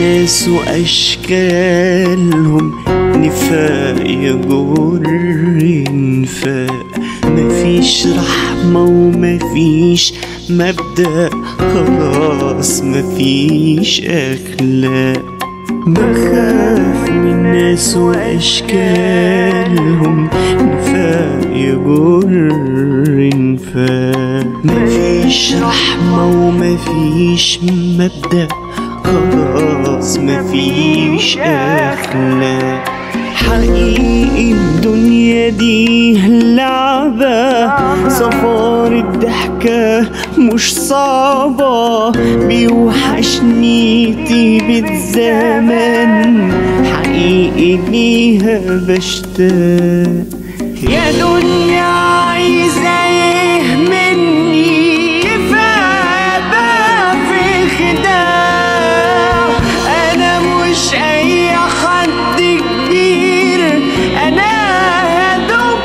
ناس وأشكالهم نفاق يجر نفاق مفيش رحمة ومفيش مبدأ خلاص مفيش أخلاق بخاف من ناس وأشكالهم نفاق يجر نفاق مفيش رحمة ومفيش مبدأ خلاص مفيش أخلاق حقيقي الدنيا دي لعبة صفار الضحكة مش صعبة بيوحشني طيبة زمان حقيقي ليها بشتاق يا دنيا عايزة ايه مني كفاية بقى في خداع انا مش اي حد كبير انا يا دوب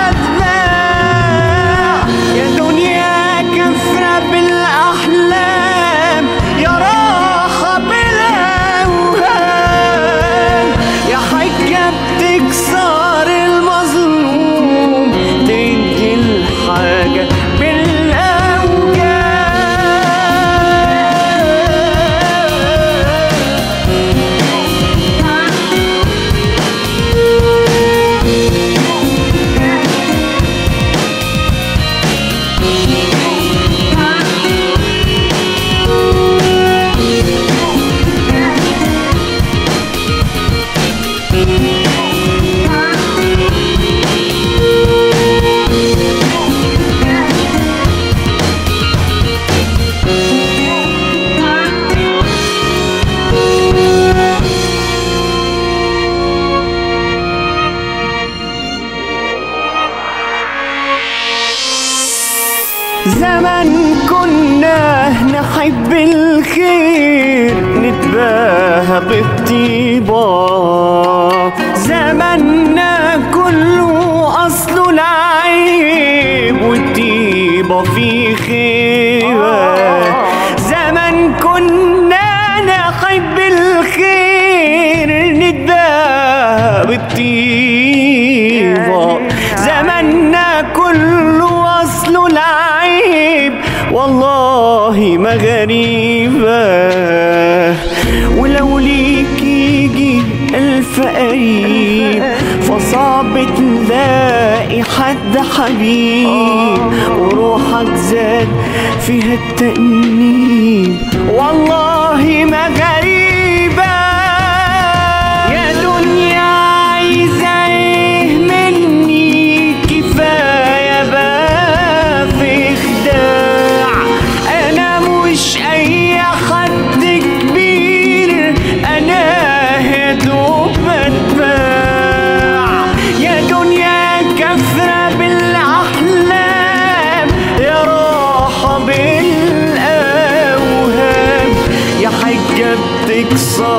اتباع يا دنيا كفرة بالاحلام يا راحة بالاوهام يا حاجة بتكسر المظلوم تدي الحاجة بالأوجاع زمان كنا نحب الخير نتباهى بالطيبة زماننا كله أصله العيب والطيبة في خيبة زمان كنا نحب الخير نتباهى بالطيبة زماننا كله أصله العيب والله ما غريبة ولو ليك يجي ألف قريب فصعب تلاقي حد حبيب وروحك زاد فيها التأنيب والله ما غريبة يا دنيا عايزة ايه مني كفاية بقى في خداع انا مش اي حد كبير انا يا دوب اتباع يا دنيا كفرة بالاحلام يا راحة بالاوهام يا حاجة بتكسر